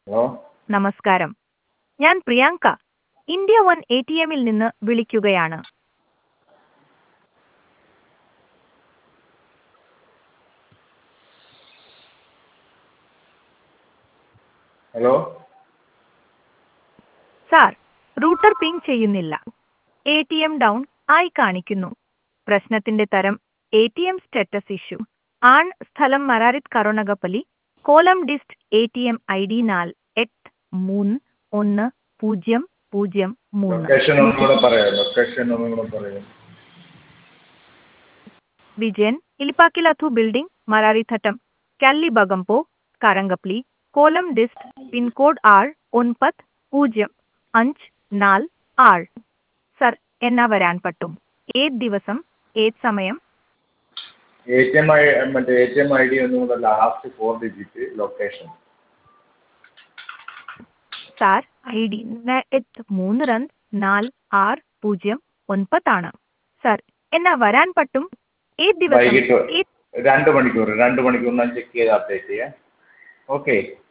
hello നമസ്കാരം ഞാൻ Priyanka India one A T എമ്മിൽ നിന്ന് വിളിക്കുകയാണ് ഹലോ സാർ റൂട്ടർ പിങ് ചെയ്യുന്നില്ല എ ടി എം ഡൗൺ ആയി കാണിക്കുന്നു പ്രശ്നത്തിന്റെ തരം A T M status issue ആൺ സ്ഥലം മരാരിത് കരുണകപ്പലി കോലം ഡിസ്റ്റ് A T M I D നാല് എട്ട് മൂന്ന് ഒന്ന് പൂജ്യം പൂജ്യം മൂന്ന് ലൊക്കേഷൻ ഒന്നും കൂടെ പറയാം ലൊക്കേഷൻ ഒന്നും കൂടെ പറയാം വിജയൻ ഇലിപ്പാക്കിലഥു ബിൽഡിംഗ് മരാരിഥട്ടം കാലി ബഗംപോ കാരംഗപ്ലി കോലം ഡിസ്റ്റ് പിൻകോഡ് ആറ് ഒൻപത് പൂജ്യം അഞ്ച് നാല് ആറ് സർ എന്നാ വരാൻ പറ്റും ഏത് ദിവസം ഏത് സമയം എ ടി എം ഐ മറ്റേ A T M I D ഒന്നും കൂടെ last four digit location sir I D എട്ട് മൂന്ന് രണ്ട് നാല് ആറ് പൂജ്യം ഒൻപതാണ് സർ എന്നാ വരാൻ പറ്റും ഏത് ദിവസം വൈകിട്ട് ഏത് രണ്ട് മണിക്കൂർ രണ്ട് മണിക്കൂർ ഞാൻ ചെക്ക് ചെയ്ത് അപ്ഡേറ്റ് ചെയ്യാം ഓക്കെ